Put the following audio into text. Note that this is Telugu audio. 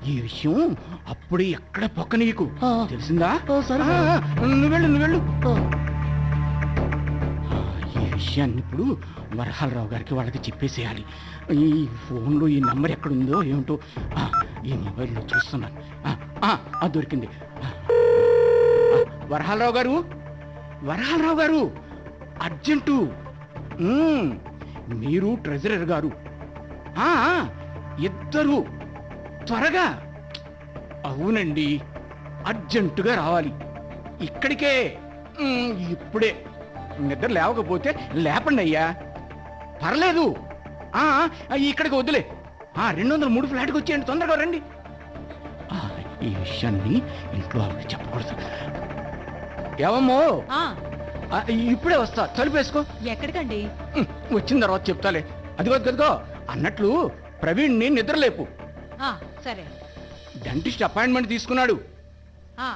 ఈ విషయం అప్పుడే ఎక్కడ పొక్క నీకు ఆ. తెలిసిందా ఆ, సరే. ఆ, నువ్వు వెళ్ళు నువ్వు వెళ్ళు ఆ, ఆ, ఈ విషయాన్ని ఇప్పుడు వరహాలరావు గారికి వాళ్ళకి చెప్పేసేయాలి ఈ ఫోన్లో ఈ నెంబర్ ఎక్కడుందో ఏమిటో ఆ, ఈ మొబైల్లో చూస్తున్నాను ఆ, ఆ, ఆ, దొరికింది ఆ, ఆ, వరహాలరావు గారు వరహాలరావు గారు అర్జెంటు మ్మ్, మీరు ట్రెజరర్ గారు ఆ, ఆ, ఇద్దరు త్వరగా అవునండి అర్జెంటుగా రావాలి ఇక్కడికే మ్మ్, ఇప్పుడే నిద్ర లేవకపోతే లేపండి అయ్యా పర్లేదు ఆ, ఆ, ఇక్కడికి వద్దులే ఆ, రెండు వందల మూడు ఫ్లాట్కి వచ్చేయండి తొందరగా రండి ఆ, ఈ విషయాన్ని ఇంట్లో ఆవిడకి చెప్పకూడదు ఏవమ్మో ఆ ఆ, ఇప్పుడే వస్తా తలుపేసుకో ఎక్కడికండి ఉమ్, వచ్చిన తర్వాత చెప్తాలే అదిగో అదిగో అన్నట్లు ప్రవీణ్ని నిద్రలేపు ఆ సరే డెంటిస్ట్ అపాయింట్మెంట్ తీసుకున్నాడు